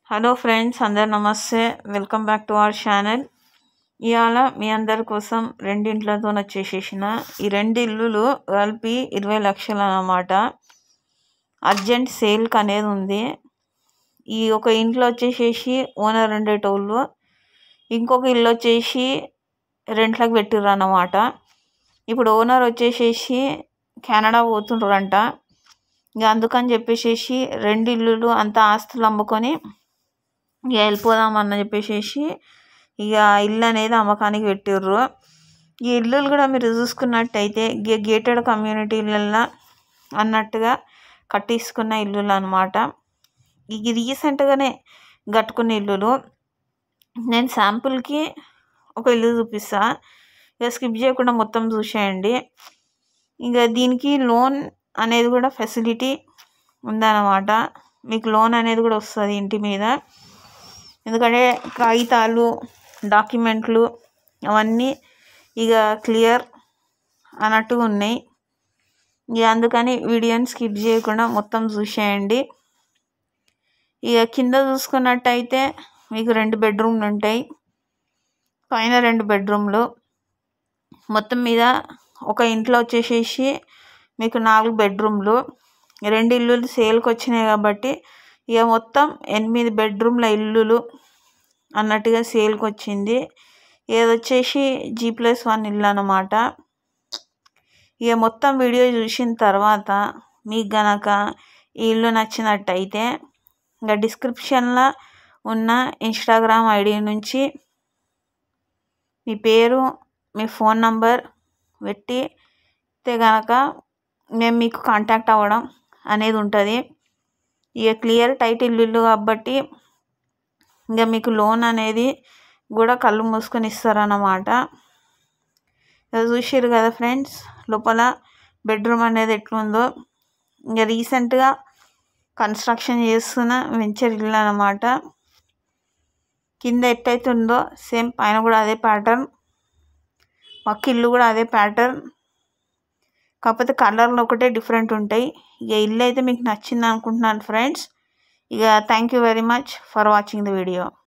hello friends అందరు నమస్తే welcome back to our channel ఇవాళ మీ అందరి కోసం రెండింట్లతో వచ్చేసేసిన ఈ రెండు ఇల్లులు కలిపి ఇరవై లక్షలు అన్నమాట అర్జెంట్ సేల్కి అనేది ఉంది ఈ ఒక ఇంట్లో వచ్చేసేసి ఓనర్ ఉండేటోళ్ళు ఇంకొక ఇల్లు వచ్చేసి రెంట్లకు పెట్టిర్రు అన్నమాట ఇప్పుడు ఓనర్ వచ్చేసేసి కెనడా పోతుండ్రంట ఇక అందుకని చెప్పేసేసి రెండు ఇల్లులు అంత ఆస్తులు అమ్ముకొని ఇక వెళ్ళిపోదామని చెప్పేసేసి ఇక ఇల్లు అనేది అమ్మకానికి పెట్టిర్రు ఈ ఇల్లులు కూడా మీరు చూసుకున్నట్టయితే గే గేటెడ్ కమ్యూనిటీలల్లో అన్నట్టుగా కట్టించుకున్న ఇల్లులు అనమాట ఇది రీసెంట్గానే కట్టుకున్న ఇల్లులు నేను శాంపుల్కి ఒక ఇల్లు చూపిస్తా ఇక స్కిప్ చేయకుండా మొత్తం చూసేయండి ఇంకా దీనికి లోన్ అనేది కూడా ఫెసిలిటీ ఉందన్నమాట మీకు లోన్ అనేది కూడా వస్తుంది ఇంటి మీద ఎందుకంటే కాగితాలు డాక్యుమెంట్లు అవన్నీ ఇక క్లియర్ అన్నట్టుగా ఉన్నాయి ఇక అందుకని వీడియోని స్కిప్ చేయకుండా మొత్తం చూసేయండి ఇక కింద చూసుకున్నట్టయితే మీకు రెండు బెడ్రూమ్లు ఉంటాయి పైన రెండు బెడ్రూమ్లు మొత్తం మీద ఒక ఇంట్లో వచ్చేసేసి మీకు నాలుగు బెడ్రూమ్లు రెండు ఇల్లులు సేల్కి వచ్చినాయి కాబట్టి ఇక మొత్తం ఎనిమిది బెడ్రూమ్ల ఇల్లులు అన్నట్టుగా సేల్కి వచ్చింది ఇది వచ్చేసి జీ ప్లస్ వన్ ఇల్లు అన్నమాట ఇక మొత్తం వీడియో చూసిన తర్వాత మీకు గనక ఈ ఇల్లు నచ్చినట్టయితే ఇంకా డిస్క్రిప్షన్లో ఉన్న ఇన్స్టాగ్రామ్ ఐడి నుంచి మీ పేరు మీ ఫోన్ నంబర్ పెట్టి గనక మేము మీకు కాంటాక్ట్ అవ్వడం అనేది ఉంటుంది ఇక క్లియర్ టైటిల్ ఇల్లు కాబట్టి ఇంకా మీకు లోన్ అనేది కూడా కళ్ళు మూసుకొని ఇస్తారన్నమాట ఇక చూసారు కదా ఫ్రెండ్స్ లోపల బెడ్రూమ్ అనేది ఎట్లుందో ఇంకా రీసెంట్గా కన్స్ట్రక్షన్ చేస్తున్న వెంచర్ ఇల్లు అనమాట కింద ఎట్టయితే ఉందో సేమ్ పైన కూడా అదే ప్యాటర్న్ పక్క ఇల్లు కూడా అదే ప్యాటర్న్ కాకపోతే కలర్లు ఒకటే డిఫరెంట్ ఉంటాయి ఇక ఇల్లు అయితే మీకు నచ్చింది అనుకుంటున్నాను ఫ్రెండ్స్ ఇక thank you very much for watching the video